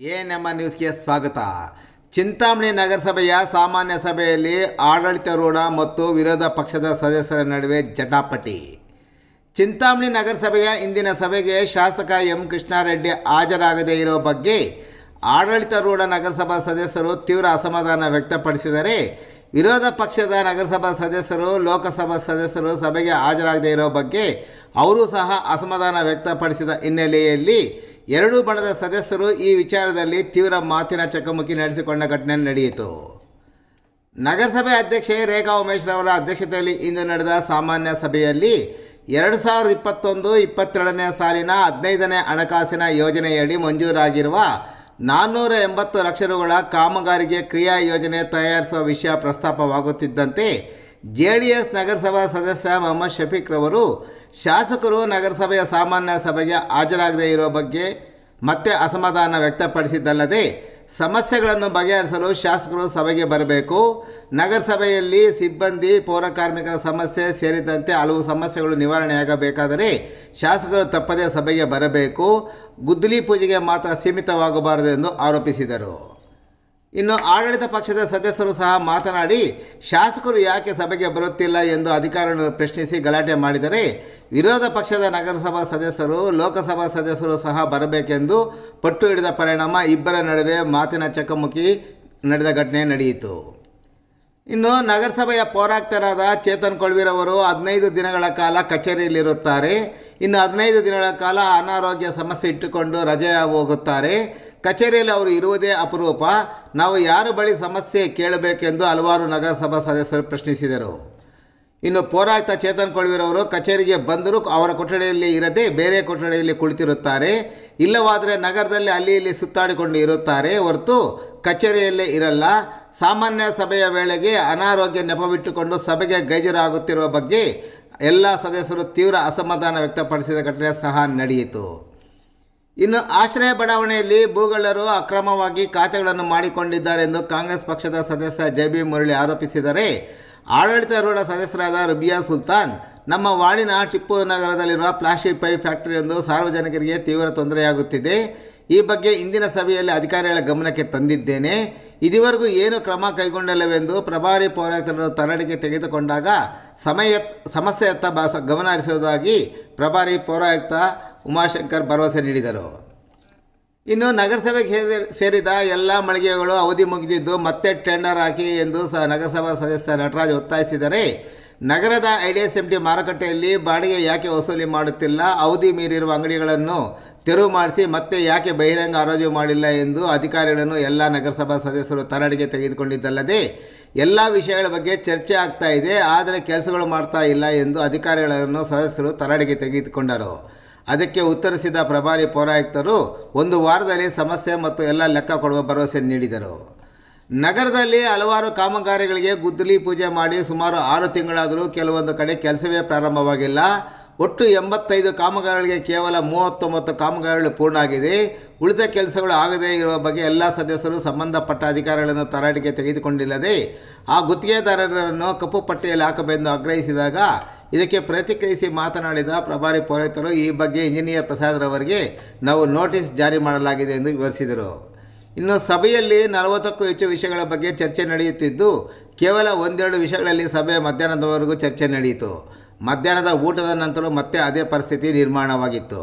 ANM ನ್ಯೂಸ್ಗೆ ಸ್ವಾಗತ ಚಿಂತಾಮಣಿ ನಗರಸಭೆಯ ಸಾಮಾನ್ಯ ಸಭೆಯಲ್ಲಿ ಆಡಳಿತಾರೂಢ ಮತ್ತು ವಿರೋಧ ಪಕ್ಷದ ಸದಸ್ಯರ ನಡುವೆ ಜಟಾಪಟಿ ಚಿಂತಾಮಣಿ ನಗರಸಭೆಯ ಇಂದಿನ ಸಭೆಗೆ ಶಾಸಕ ಎಂ ಕೃಷ್ಣಾರೆಡ್ಡಿ ಹಾಜರಾಗದೇ ಇರೋ ಬಗ್ಗೆ ಆಡಳಿತಾರೂಢ ನಗರಸಭಾ ಸದಸ್ಯರು ತೀವ್ರ ಅಸಮಾಧಾನ ವ್ಯಕ್ತಪಡಿಸಿದರೆ ವಿರೋಧ ಪಕ್ಷದ ನಗರಸಭಾ ಸದಸ್ಯರು ಲೋಕಸಭಾ ಸದಸ್ಯರು ಸಭೆಗೆ ಹಾಜರಾಗದೇ ಇರೋ ಬಗ್ಗೆ ಅವರು ಸಹ ಅಸಮಾಧಾನ ವ್ಯಕ್ತಪಡಿಸಿದ ಹಿನ್ನೆಲೆಯಲ್ಲಿ ಎರಡೂ ಬಣದ ಸದಸ್ಯರು ಈ ವಿಚಾರದಲ್ಲಿ ತೀವ್ರ ಮಾತಿನ ಚಕಮಕಿ ನಡೆಸಿಕೊಂಡ ಘಟನೆ ನಡೆಯಿತು ನಗರಸಭೆ ಅಧ್ಯಕ್ಷೆ ರೇಖಾ ಉಮೇಶ್ ರವರ ಅಧ್ಯಕ್ಷತೆಯಲ್ಲಿ ಇಂದು ನಡೆದ ಸಾಮಾನ್ಯ ಸಭೆಯಲ್ಲಿ ಎರಡು ಸಾವಿರದ ಇಪ್ಪತ್ತೊಂದು ಇಪ್ಪತ್ತೆರಡನೇ ಸಾಲಿನ ಹದಿನೈದನೇ ಹಣಕಾಸಿನ ಯೋಜನೆಯಡಿ ಮಂಜೂರಾಗಿರುವ ನಾನ್ನೂರ ಎಂಬತ್ತು ಲಕ್ಷ ರುಗಳ ಕಾಮಗಾರಿಗೆ ಕ್ರಿಯಾ ಯೋಜನೆ ತಯಾರಿಸುವ ವಿಷಯ ಪ್ರಸ್ತಾಪವಾಗುತ್ತಿದ್ದಂತೆ ಜೆ ಡಿ ಎಸ್ ನಗರಸಭಾ ಸದಸ್ಯ ಮೊಹಮ್ಮದ್ ಶಫೀಕ್ ರವರು ಶಾಸಕರು ನಗರಸಭೆಯ ಸಾಮಾನ್ಯ ಸಭೆಗೆ ಹಾಜರಾಗದೇ ಇರುವ ಬಗ್ಗೆ ಮತ್ತೆ ಅಸಮಾಧಾನ ವ್ಯಕ್ತಪಡಿಸಿದ್ದಲ್ಲದೆ ಸಮಸ್ಯೆಗಳನ್ನು ಬಗೆಹರಿಸಲು ಶಾಸಕರು ಸಭೆಗೆ ಬರಬೇಕು ನಗರಸಭೆಯಲ್ಲಿ ಸಿಬ್ಬಂದಿ ಪೌರ ಕಾರ್ಮಿಕರ ಸಮಸ್ಯೆ ಸೇರಿದಂತೆ ಹಲವು ಸಮಸ್ಯೆಗಳು ನಿವಾರಣೆಯಾಗಬೇಕಾದರೆ ಶಾಸಕರು ತಪ್ಪದೇ ಸಭೆಗೆ ಬರಬೇಕು ಗುದ್ದಲಿ ಪೂಜೆಗೆ ಮಾತ್ರ ಸೀಮಿತವಾಗಬಾರದು ಎಂದು ಆರೋಪಿಸಿದರು ಇನ್ನು ಆಡಳಿತ ಪಕ್ಷದ ಸದಸ್ಯರು ಸಹ ಮಾತನಾಡಿ ಶಾಸಕರು ಯಾಕೆ ಸಭೆಗೆ ಬರುತ್ತಿಲ್ಲ ಎಂದು ಅಧಿಕಾರಿಗಳನ್ನು ಪ್ರಶ್ನಿಸಿ ಗಲಾಟೆ ಮಾಡಿದರೆ ವಿರೋಧ ಪಕ್ಷದ ನಗರಸಭಾ ಸದಸ್ಯರು ಲೋಕಸಭಾ ಸದಸ್ಯರು ಸಹ ಬರಬೇಕೆಂದು ಪಟ್ಟು ಹಿಡಿದ ಪರಿಣಾಮ ಇಬ್ಬರ ನಡುವೆ ಮಾತಿನ ಚಕಮಕಿ ನಡೆದ ಘಟನೆ ನಡೆಯಿತು ಇನ್ನು ನಗರಸಭೆಯ ಪೌರಾಯುಕ್ತರಾದ ಚೇತನ್ ಕೊಳ್ವಿರವರು ಹದಿನೈದು ದಿನಗಳ ಕಾಲ ಕಚೇರಿಯಲ್ಲಿರುತ್ತಾರೆ ಇನ್ನು ಹದಿನೈದು ದಿನಗಳ ಕಾಲ ಅನಾರೋಗ್ಯ ಸಮಸ್ಯೆ ಇಟ್ಟುಕೊಂಡು ರಜೆ ಹೋಗುತ್ತಾರೆ ಕಚೇರಿಯಲ್ಲಿ ಅವರು ಇರುವುದೇ ಅಪರೂಪ ನಾವು ಯಾರ ಬಳಿ ಸಮಸ್ಯೆ ಕೇಳಬೇಕೆಂದು ಹಲವಾರು ನಗರಸಭಾ ಸದಸ್ಯರು ಪ್ರಶ್ನಿಸಿದರು ಇನ್ನು ಪೌರಾಯುಕ್ತ ಚೇತನ್ ಕೊಳ್ವಿರವರು ಕಚೇರಿಗೆ ಬಂದರೂ ಅವರ ಕೊಠಡಿಯಲ್ಲಿ ಇರದೆ ಬೇರೆ ಕೊಠಡಿಯಲ್ಲಿ ಕುಳಿತಿರುತ್ತಾರೆ ಇಲ್ಲವಾದರೆ ನಗರದಲ್ಲಿ ಅಲ್ಲಿ ಇಲ್ಲಿ ಸುತ್ತಾಡಿಕೊಂಡು ಇರುತ್ತಾರೆ ಹೊರತು ಕಚೇರಿಯಲ್ಲೇ ಇರಲ್ಲ ಸಾಮಾನ್ಯ ಸಭೆಯ ವೇಳೆಗೆ ಅನಾರೋಗ್ಯ ನೆಪವಿಟ್ಟುಕೊಂಡು ಸಭೆಗೆ ಗೈಜರಾಗುತ್ತಿರುವ ಬಗ್ಗೆ ಎಲ್ಲ ಸದಸ್ಯರು ತೀವ್ರ ಅಸಮಾಧಾನ ವ್ಯಕ್ತಪಡಿಸಿದ ಘಟನೆ ಸಹ ನಡೆಯಿತು ಇನ್ನು ಆಶ್ರಯ ಬಡಾವಣೆಯಲ್ಲಿ ಭೂಗಳ್ಳರು ಅಕ್ರಮವಾಗಿ ಖಾತೆಗಳನ್ನು ಮಾಡಿಕೊಂಡಿದ್ದಾರೆ ಎಂದು ಕಾಂಗ್ರೆಸ್ ಪಕ್ಷದ ಸದಸ್ಯ ಜೆ ಬಿ ಮುರಳಿ ಆರೋಪಿಸಿದರೆ ಆಡಳಿತಾರೂಢ ಸದಸ್ಯರಾದ ರುಬಿಯಾ ಸುಲ್ತಾನ್ ನಮ್ಮ ವಾರ್ಡಿನ ಟಿಪ್ಪು ನಗರದಲ್ಲಿರುವ ಪ್ಲಾಸ್ಟಿಕ್ ಪೈಪ್ ಫ್ಯಾಕ್ಟರಿಯೊಂದು ಸಾರ್ವಜನಿಕರಿಗೆ ತೀವ್ರ ತೊಂದರೆಯಾಗುತ್ತಿದೆ ಈ ಬಗ್ಗೆ ಇಂದಿನ ಸಭೆಯಲ್ಲಿ ಅಧಿಕಾರಿಗಳ ಗಮನಕ್ಕೆ ತಂದಿದ್ದೇನೆ ಇದುವರೆಗೂ ಏನು ಕ್ರಮ ಕೈಗೊಂಡಿಲ್ಲವೆಂದು ಪ್ರಭಾರಿ ಪೌರಾಯುಕ್ತರನ್ನು ತರಡಿಗೆ ತೆಗೆದುಕೊಂಡಾಗ ಸಮಯ ಸಮಸ್ಯೆಯತ್ತ ಬ ಗಮನ ಹರಿಸುವುದಾಗಿ ಪ್ರಭಾರಿ ಪೌರಾಯುಕ್ತ ಉಮಾಶಂಕರ್ ಭರವಸೆ ನೀಡಿದರು ಇನ್ನು ನಗರಸಭೆಗೆ ಸೇರಿ- ಸೇರಿದ ಎಲ್ಲ ಮಳಿಗೆಗಳು ಅವಧಿ ಮುಗಿದಿದ್ದು ಮತ್ತೆ ಟೆಂಡರ್ ಹಾಕಿ ಎಂದು ಸ ನಗರಸಭಾ ಸದಸ್ಯ ನಟರಾಜ್ ಒತ್ತಾಯಿಸಿದರೆ ನಗರದ ಐಡಿಎಸ್ ಎಂ ಟಿ ಮಾರುಕಟ್ಟೆಯಲ್ಲಿ ಬಾಡಿಗೆ ಯಾಕೆ ವಸೂಲಿ ಮಾಡುತ್ತಿಲ್ಲ ಅವಧಿ ಮೀರಿರುವ ಅಂಗಡಿಗಳನ್ನು ತೆರವು ಮಾಡಿಸಿ ಮತ್ತೆ ಯಾಕೆ ಬಹಿರಂಗ ಹರಾಜು ಮಾಡಿಲ್ಲ ಎಂದು ಅಧಿಕಾರಿಗಳನ್ನು ಎಲ್ಲ ನಗರಸಭಾ ಸದಸ್ಯರು ತರಾಟೆಗೆ ತೆಗೆದುಕೊಂಡಿದ್ದಲ್ಲದೆ ಎಲ್ಲ ವಿಷಯಗಳ ಬಗ್ಗೆ ಚರ್ಚೆ ಆಗ್ತಾ ಇದೆ ಆದರೆ ಕೆಲಸಗಳು ಮಾಡ್ತಾ ಇಲ್ಲ ಎಂದು ಅಧಿಕಾರಿಗಳನ್ನು ಸದಸ್ಯರು ತರಾಟೆಗೆ ತೆಗೆದುಕೊಂಡರು ಅದಕ್ಕೆ ಉತ್ತರಿಸಿದ ಪ್ರಭಾರಿ ಪೌರಾಯುಕ್ತರು ಒಂದು ವಾರದಲ್ಲಿ ಸಮಸ್ಯೆ ಮತ್ತು ಎಲ್ಲ ಲೆಕ್ಕ ಕೊಡುವ ಭರವಸೆ ನೀಡಿದರು ನಗರದಲ್ಲಿ ಹಲವಾರು ಕಾಮಗಾರಿಗಳಿಗೆ ಗುದ್ದಲಿ ಪೂಜೆ ಮಾಡಿ ಸುಮಾರು ಆರು ತಿಂಗಳಾದರೂ ಕೆಲವೊಂದು ಕಡೆ ಕೆಲಸವೇ ಪ್ರಾರಂಭವಾಗಿಲ್ಲ ಒಟ್ಟು ಎಂಬತ್ತೈದು ಕಾಮಗಾರಿಗಳಿಗೆ ಕೇವಲ ಮೂವತ್ತೊಂಬತ್ತು ಕಾಮಗಾರಿಗಳು ಪೂರ್ಣ ಆಗಿದೆ ಉಳಿದ ಕೆಲಸಗಳು ಆಗದೇ ಇರುವ ಬಗ್ಗೆ ಎಲ್ಲ ಸದಸ್ಯರು ಸಂಬಂಧಪಟ್ಟ ಅಧಿಕಾರಿಗಳನ್ನು ತರಾಟೆಗೆ ತೆಗೆದುಕೊಂಡಿಲ್ಲದೆ ಆ ಗುತ್ತಿಗೆದಾರರನ್ನು ಕಪ್ಪು ಪಟ್ಟಿಯಲ್ಲಿ ಹಾಕಬೇಕೆಂದು ಆಗ್ರಹಿಸಿದಾಗ ಇದಕ್ಕೆ ಪ್ರತಿಕ್ರಿಯಿಸಿ ಮಾತನಾಡಿದ ಪ್ರಭಾರಿ ಪೌರಾಯುಕ್ತರು ಈ ಬಗ್ಗೆ ಇಂಜಿನಿಯರ್ ಪ್ರಸಾದ್ರವರಿಗೆ ನಾವು ನೋಟಿಸ್ ಜಾರಿ ಮಾಡಲಾಗಿದೆ ಎಂದು ವಿವರಿಸಿದರು ಇನ್ನು ಸಭೆಯಲ್ಲಿ ನಲವತ್ತಕ್ಕೂ ಹೆಚ್ಚು ವಿಷಯಗಳ ಬಗ್ಗೆ ಚರ್ಚೆ ನಡೆಯುತ್ತಿದ್ದು ಕೇವಲ ಒಂದೆರಡು ವಿಷಯಗಳಲ್ಲಿ ಸಭೆ ಮಧ್ಯಾಹ್ನದವರೆಗೂ ಚರ್ಚೆ ನಡೆಯಿತು ಮಧ್ಯಾಹ್ನದ ಊಟದ ನಂತರ ಮತ್ತೆ ಅದೇ ಪರಿಸ್ಥಿತಿ ನಿರ್ಮಾಣವಾಗಿತ್ತು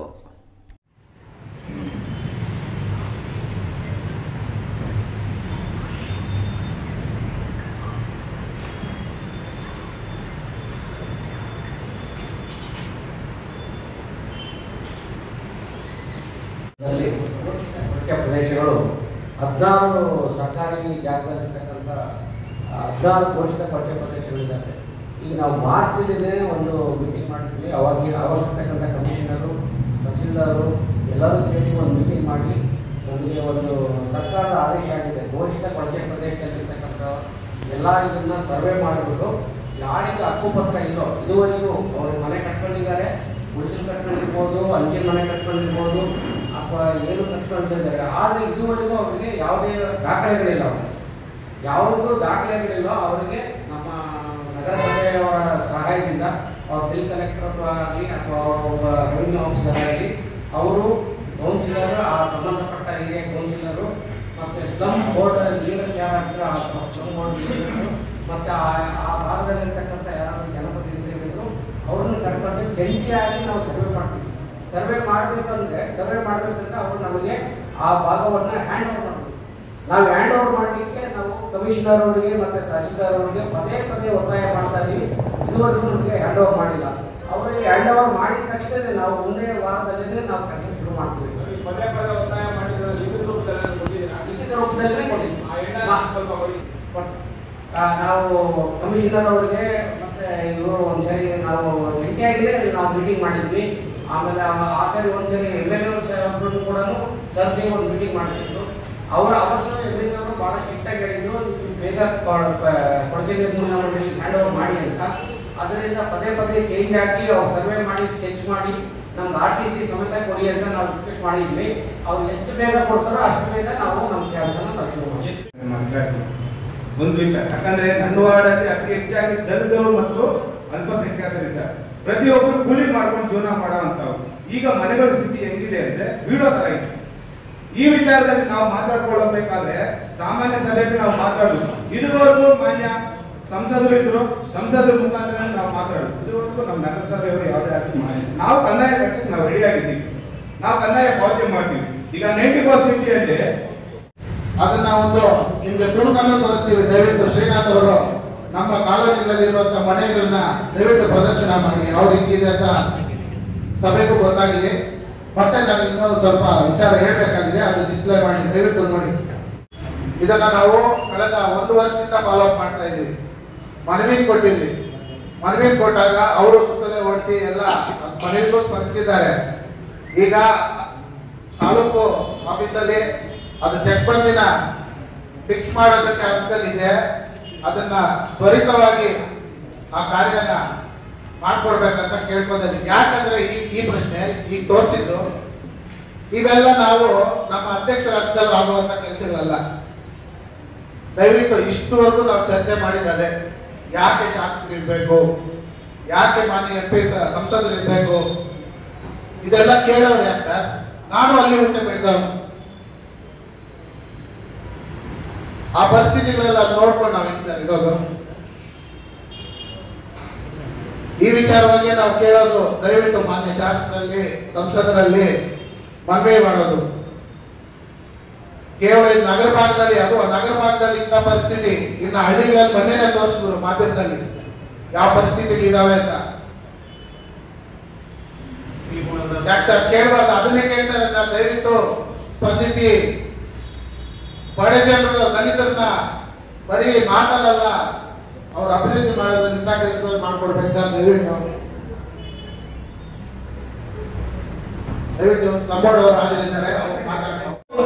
ದಲ್ಲಿ ಮುಖ್ಯ ಪ್ರದೇಶಗಳು ಹದಿನಾರು ಸರ್ಕಾರಿ ಜಾಗದಲ್ಲಿರ್ತಕ್ಕಂಥ ಹದಿನಾರು ಘೋಷಿತ ಪಠ್ಯ ಪ್ರದೇಶಗಳಿದ್ದಾವೆ ಈಗ ನಾವು ಮಾರ್ಚಲ್ಲಿನೇ ಒಂದು ಮೀಟಿಂಗ್ ಮಾಡಿದ್ವಿ ಅವಾಗ ಅವಾಗಿರ್ತಕ್ಕಂಥ ಕಮಿಷನರು ತಹಸೀಲ್ದಾರರು ಎಲ್ಲರೂ ಸೇರಿ ಒಂದು ಮೀಟಿಂಗ್ ಮಾಡಿ ನಮಗೆ ಒಂದು ಸರ್ಕಾರದ ಆದೇಶ ಆಗಿದೆ ಘೋಷಿತ ಪಠ್ಯ ಪ್ರದೇಶದಲ್ಲಿರ್ತಕ್ಕಂಥ ಎಲ್ಲ ಇದನ್ನ ಸರ್ವೆ ಮಾಡಿಬಿಟ್ಟು ಯಾರಿಗೆ ಹಕ್ಕುಪತ್ರ ಇಲ್ಲೋ ಇದುವರೆಗೂ ಅವರು ಮನೆ ಕಟ್ಕೊಂಡಿದ್ದಾರೆ ಗುಡಿಸಲು ಕಟ್ಕೊಂಡಿರ್ಬೋದು ಅಂಚಿನ ಮನೆ ಕಟ್ಕೊಂಡಿರ್ಬೋದು ಅಥವಾ ಏನು ಕಟ್ಕೊಂಡಿದ್ದಾರೆ ಆದರೆ ಇದುವರೆಗೂ ಅವರಿಗೆ ಯಾವುದೇ ದಾಖಲೆಗಳಿಲ್ಲ ಅವರಿಗೆ ಯಾವುದೂ ದಾಖಲೆಗಳಿಲ್ಲ ಅವರಿಗೆ ನಮ್ಮ ನಗರಸಭೆಯವರ ಸಹಾಯದಿಂದ ಅವ್ರ ಬಿಲ್ ಕಲೆಕ್ಟರ್ ಆಗಲಿ ಅಥವಾ ಒಬ್ಬ ರೆವಿನ್ಯೂ ಆಫೀಸರ್ ಆಗಲಿ ಅವರು ಒಂದು ಕೌನ್ಸಿಲರ್ ಆ ಸಂಬಂಧಪಟ್ಟ ಹಿರಿಯ ಕೌನ್ಸಿಲರು ಮತ್ತೆ ಸ್ಲಮ್ ಬೋರ್ಡ್ ಲೀಡರ್ಸ್ ಯಾರಾಗಿದ್ರು ಆ ಸ್ಲಮ್ ಬೋರ್ಡ್ ಲೀಡರ್ಸ್ ಮತ್ತೆ ಆ ಆ ಭಾಗದಲ್ಲಿರ್ತಕ್ಕಂಥ ಯಾರಾದರೂ ಜನಪ್ರತಿನಿಧಿಗಳಿದ್ರು ಅವ್ರನ್ನ ಕರ್ಕೊಂಡು ಜಂಟಿಯಾಗಿ ನಾವು ಸರ್ವೆ ಮಾಡ್ತೀವಿ ಸರ್ವೆ ಮಾಡಬೇಕಂದ್ರೆ ಸರ್ವೆ ಮಾಡಬೇಕಂದ್ರೆ ಅವರು ನಮಗೆ ಆ ಭಾಗವನ್ನು ಹ್ಯಾಂಡ್ ಓವರ್ ಮಾಡಬೇಕು ನಾವು ಹ್ಯಾಂಡ್ ಓವರ್ ಮಾಡಲಿಕ್ಕೆ ನಾವು ಕಮಿಷನರ್ ಅವರಿಗೆ ಮತ್ತೆ ತಹಸೀಲ್ದಾರ್ ಅವರಿಗೆ ಪದೇ ಪದೇ ಒತ್ತಾಯ ಮಾಡ್ತಾ ಇದೀವಿ ಇದುವರೆಗೂ ನಮಗೆ ಹ್ಯಾಂಡ್ ಓವರ್ ಮಾಡಿಲ್ಲ ಅವರಿಗೆ ಹ್ಯಾಂಡ್ ಓವರ್ ಮಾಡಿದ ತಕ್ಷಣ ನಾವು ಮುಂದೆ ವಾರದಲ್ಲೇ ನಾವು ಕೆಲಸ ಶುರು ಮಾಡ್ತೀವಿ ಪದೇ ಪದೇ ಒತ್ತಾಯ ಮಾಡಿದ್ರೆ ಲಿಖಿತ ರೂಪದಲ್ಲಿ ಕೊಟ್ಟಿದ್ದೀರಾ? ಲಿಖಿತ ರೂಪದಲ್ಲೇ ಕೊಡಿ ಆ ಹೆಣ್ಣನ್ನ ಸ್ವಲ್ಪ ಕೊಡಿ. ಆ, ನಾವು ಕಮಿಷನರ್ ಅವರಿಗೆ ಮತ್ತೆ ಇವರು ಒಂದ್ಸರಿ ನಾವು ಜಂಟಿಯಾಗಿಯೇ ನಾವು ಮೀಟಿಂಗ್ ಮಾಡಿದ್ವಿ ಆಮೇಲೆ ಆ- ಆ ಸರಿ ಒಂದ್ಸರಿ ಎಮ್ ಎಲ್ ಎ ಕೂಡ ಕರೆಸಿ ಒಂದು ಮೀಟಿಂಗ್ ಮಾಡಿಸಿದ್ರು ಅವರು ಅವತ್ತು ಎಮ್ ಎಲ್ ಎ ಬಹಳ ಸ್ಟ್ರಿಕ್ಟಾಗಿ ಹೇಳಿದ್ರು ನೀವು ಬೇಗ ಕೊಡಚೆ ನಿರ್ಮೂಲನಾ ಮಂಡಳಿ ಹ್ಯಾಂಡ್ ಓವರ್ ಮಾಡಿ ಅಂತ ಅದರಿಂದ ಪದೇ ಪದೇ ಚೇಂಜ್ ಆಗಿ ಅವ್ರು ಸರ್ವೆ ಮಾಡಿ ಸ್ಕೆಚ್ ಮಾಡಿ ನಮ್ಗೆ ಆರ್ ಟಿ ಸಿ ಸಮೇತ ಕೊಡಿ ಅಂತ ನಾವು ರಿಕ್ವೆಸ್ಟ್ ಮಾಡಿದ್ವಿ ಅವ್ರು ಎಷ್ಟು ಬೇಗ ಕೊಡ್ತಾರೋ ಅಷ್ಟು ಬೇಗ ನಾವು ನಮ್ಮ ಕೆಲಸನ ನಾವು ಶುರು ಮಾಡ್ತೀವಿ ಮಾತಾಡ್ತೀನಿ ಒಂದು ವಿಚಾರ ಯಾಕಂದ್ರೆ ನನ್ನ ವಾರ್ಡಲ್ಲಿ ಅತಿ ಹೆಚ್ಚಾಗಿ ದಲಿತರು ಮತ್ತು ಅಲ್ಪಸಂಖ್ಯಾತರಿದ್ದಾರೆ ಪ್ರತಿಯೊಬ್ಬರು ಕೂಲಿ ಮಾಡ್ಕೊಂಡು ಜೀವನ ಮಾಡೋವಂಥವ್ರು ಈಗ ಮನೆಗಳ ಸ್ಥಿತಿ ಹೆಂಗಿದೆ ಅಂದ್ರೆ ಬೀಳೋ ತರ ಇದೆ ಈ ವಿಚಾರದಲ್ಲಿ ನಾವು ಮಾತಾಡ್ಕೊಳ್ಳಬೇಕಾದ್ರೆ ಸಾಮಾನ್ಯ ಸಭೆಗೆ ನಾವು ಮಾತಾಡುದು ಇದುವರೆಗೂ ಮಾನ್ಯ ಸಂಸದರು ಇದ್ರು ಸಂಸದರ ಮುಖಾಂತರ ನಾವು ಮಾತಾಡುದು ಇದುವರೆಗೂ ನಮ್ಮ ನಗರಸಭೆಯವರು ಯಾವುದೇ ಆಗಿ ಮಾಡಿಲ್ಲ ನಾವು ಕಂದಾಯ ಕಟ್ಟಕ್ಕೆ ನಾವು ರೆಡಿ ಆಗಿದ್ದೀವಿ ನಾವು ಕಂದಾಯ ಪಾವತಿ ಮಾಡ್ತೀವಿ ಈಗ ನೈಂಟಿ ಫೋರ್ ಸಿಟಿಯಲ್ಲಿ ಅದನ್ನ ಒಂದು ನಿಮ್ಗೆ ತುಣುಕನ್ನು ತೋರಿಸ್ತೀವಿ ದಯವಿಟ್ಟು ಶ್ರೀನಾಥ್ ಅವರು ನಮ್ಮ ಕಾಲೋನಿಗಳಲ್ಲಿರುವಂತ ಮನೆಗಳನ್ನ ದಯವಿಟ್ಟು ಪ್ರದರ್ಶನ ಮಾಡಿ ಯಾವ ರೀತಿ ಇದೆ ಅಂತ ಸಭೆಗೂ ಗೊತ್ತಾಗಲಿ ಮತ್ತೆ ನಾನು ಇನ್ನೂ ಸ್ವಲ್ಪ ವಿಚಾರ ಹೇಳ್ಬೇಕಾಗಿದೆ ಅದು ಡಿಸ್ಪ್ಲೇ ಮಾಡಿ ದಯವಿಟ್ಟು ನೋಡಿ ಇದನ್ನ ನಾವು ಕಳೆದ ಒಂದು ವರ್ಷದಿಂದ ಫಾಲೋ ಅಪ್ ಮಾಡ್ತಾ ಇದ್ದೀವಿ ಮನವಿ ಕೊಟ್ಟಿದ್ವಿ ಮನವಿ ಕೊಟ್ಟಾಗ ಅವರು ಸುತ್ತಲೇ ಓಡಿಸಿ ಎಲ್ಲ ಮನವಿಗೂ ಸ್ಪಂದಿಸಿದ್ದಾರೆ ಈಗ ತಾಲೂಕು ಆಫೀಸಲ್ಲಿ ಅದು ಚೆಕ್ ಬಂದಿನ ಫಿಕ್ಸ್ ಮಾಡೋದಕ್ಕೆ ಹಂತದಲ್ಲಿದೆ ಅದನ್ನ ತ್ವರಿತವಾಗಿ ಆ ಕಾರ್ಯನ ಮಾಡ್ಕೊಡ್ಬೇಕಂತ ಕೇಳ್ಕೊಂಡಿದ್ವಿ ಯಾಕಂದ್ರೆ ಈ ಈ ಪ್ರಶ್ನೆ ಈಗ ತೋರಿಸಿದ್ದು ಇವೆಲ್ಲ ನಾವು ನಮ್ಮ ಅಧ್ಯಕ್ಷರ ಹಂತದಲ್ಲಿ ಆಗುವಂತ ಕೆಲಸಗಳಲ್ಲ ದಯವಿಟ್ಟು ಇಷ್ಟುವರೆಗೂ ನಾವು ಚರ್ಚೆ ಮಾಡಿದ್ದಾರೆ ಯಾಕೆ ಶಾಸಕರು ಇರ್ಬೇಕು ಯಾಕೆ ಮಾನ್ಯ ಎಂ ಪಿ ಸಂಸದರು ಇರ್ಬೇಕು ಇದೆಲ್ಲ ಕೇಳೋರು ಯಾಕೆ ಸರ್ ನಾನು ಅಲ್ಲಿ ಹುಟ್ಟೆ ಬೆಳೆದವನು ಆ ಪರಿಸ್ಥಿತಿಗಳೆಲ್ಲ ನೋಡ್ಕೊಂಡು ನಾವೇನು ಸರ್ ಇರೋದು ಈ ವಿಚಾರವಾಗಿ ನಾವು ಕೇಳೋದು ದಯವಿಟ್ಟು ಮಾನ್ಯ ಶಾಸಕರಲ್ಲಿ ಸಂಸದರಲ್ಲಿ ಮನವಿ ಮಾಡೋದು ಕೇವಲ ಈ ನಗರ ಭಾಗದಲ್ಲಿ ಅದು ನಗರ ಭಾಗದಲ್ಲಿ ಇಂಥ ಪರಿಸ್ಥಿತಿ ಇನ್ನು ಹಳ್ಳಿಗಳಲ್ಲಿ ಮನೇನೆ ತೋರಿಸಿದ್ರು ಮಾಧ್ಯಮದಲ್ಲಿ ಯಾವ ಪರಿಸ್ಥಿತಿಗಳಿದಾವೆ ಅಂತ ಯಾಕೆ ಸರ್ ಕೇಳಬಾರ್ದು ಅದನ್ನೇ ಕೇಳ್ತಾರೆ ಸರ್ ದಯವಿಟ್ಟು ಸ್ಪಂದಿಸಿ ಬಡ ಜನರು ದಲಿತರನ್ನ ಬರೀ ಮಾತಲ್ಲ ಅವ್ರ ಅಭಿವೃದ್ಧಿ ಮಾಡೋದು ಇಂಥ ಕೆಲಸಗಳು ಮಾಡ್ಕೊಡ್ಬೇಕು ಸರ್ ದಯವಿಟ್ಟು ದಯವಿಟ್ಟು ಸಂಬೋಡ್ ಅವರು ಹಾಜರಿದ್ದಾರೆ ಅವ್ರು ಮಾತಾಡ್ತಾರೆ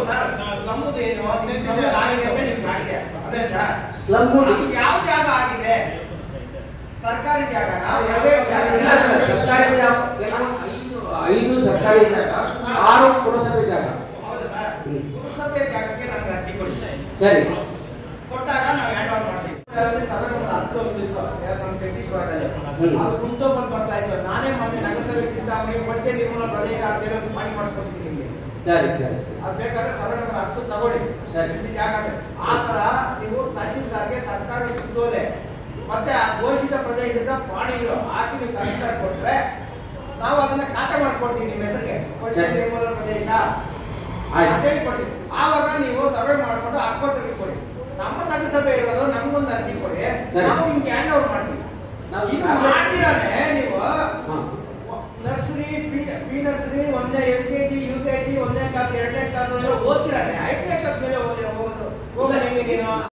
ಸ್ಲಮ್ ಬೋರ್ಡ್ ಯಾವ ಜಾಗ ಆಗಿದೆ ಸರ್ಕಾರಿ ಜಾಗ ಸರ್ಕಾರಿ ಜಾಗ ಐದು ಐದು ಸರ್ಕಾರಿ ಜಾಗ ಆರು ಪುರಸಭೆ ಜಾಗ ಹೌದು ಸರ್ ಪುರಸಭೆ ಜಾಗಕ್ಕೆ ನಮ್ಗೆ ಅರ್ಜಿ ಕೊಡಿ ಸರಿ ಕೊಟ್ಟಾಗ ನಾವು ಹ್ಯಾಂಡ್ ಓವರ್ ಮಾಡ್ತೀವಿ ಅದರಲ್ಲಿ ಸಭೆ ಒಂದು ಹತ್ತು ಇತ್ತು ನಮ್ಮ ಜಗದೀಶ್ ವಾರ್ಡಲ್ಲಿ. ಹ್ಮ್. ಅದು ಕುಂಟು ಬಂದು ಬರ್ತಾ ಇತ್ತು ನಾನೇ ಮೊನ್ನೆ ನಗರಸಭೆ ಚಿಂತಾಮಣಿ ಕೊಡ್ತೆ ನಿರ್ಮೂಲ ಪ್ರದೇಶ ಅಂತ ಹೇಳಿ ಮಾಡಿ ಮಾಡಿಸ್ಕೊಡ್ತೀನಿ ನಿಮಗೆ ಸರಿ ಸರಿ ಸರಿ ಅದು ಬೇಕಾದ್ರೆ ಸಭೆ ನಂಬರ್ ಹತ್ತು ತಗೊಳ್ಳಿ ಸರಿ. ಇಷ್ಟು ಜಾಗ ಇದೆ. ಆ ತರ ನೀವು ತಹಸೀಲ್ದಾರ್ಗೆ ಸರ್ಕಾರ ಸುತ್ತೋಲೆ ಮತ್ತೆ ಆ ಘೋಷಿತ ಪ್ರದೇಶದ ಪ್ರಾಣಿಗಳು ಹಾಕಿ ನೀವು ತಹಸೀಲ್ದಾರ್ ಕೊಟ್ರೆ ನಾವು ಅದನ್ನ ಖಾತೆ ಮಾಡ್ಕೊಡ್ತೀವಿ ನಿಮ್ಮ ಹೆಸರಿಗೆ ಕೊಡ್ತೆ ಸರಿ. ನಿರ್ಮೂಲ ಪ್ರದೇಶ ಆಯ್ತು. ಅಂತ ಹೇಳಿ ಕೊಡಿ ಆವಾಗ ನೀವು ಸಭೆ ಮಾಡ್ಕೊಂಡು ಆಸ್ಪತ್ರೆಗೆ ಕೊಡಿ ನಮ್ಮ ನಗರಸಭೆ ಇರೋದು ನಮ್ಗೊಂದು ಅರ್ಜಿ ಕೊಡಿ ಸರಿ. ನಾವು ನಿಮ್ಗೆ ಹ್ಯಾಂಡ್ ಓವರ್ ಮಾಡ್ತೀವಿ ನಾವು ಇದು ಈಗಾಗ್ಲೇ- ಮಾಡ್ದಿರಾನೆ ನೀವು ಹಾ. ನರ್ಸರಿ ಪಿ ಪಿ ನರ್ಸರಿ ಒಂದೇ L K G U K G ಒಂದನೇ ಕ್ಲಾಸ್ ಎರಡನೇ ಕ್ಲಾಸ್ ಎಲ್ಲ ಓದ್ತಿರಾನೆ ಐದನೇ ಕ್ಲಾಸ್ ಮೇಲೆ ಓದಿ ಹೋಗೋದು ಹೋಗೋದು ಹೆಂಗೆ ನೀನು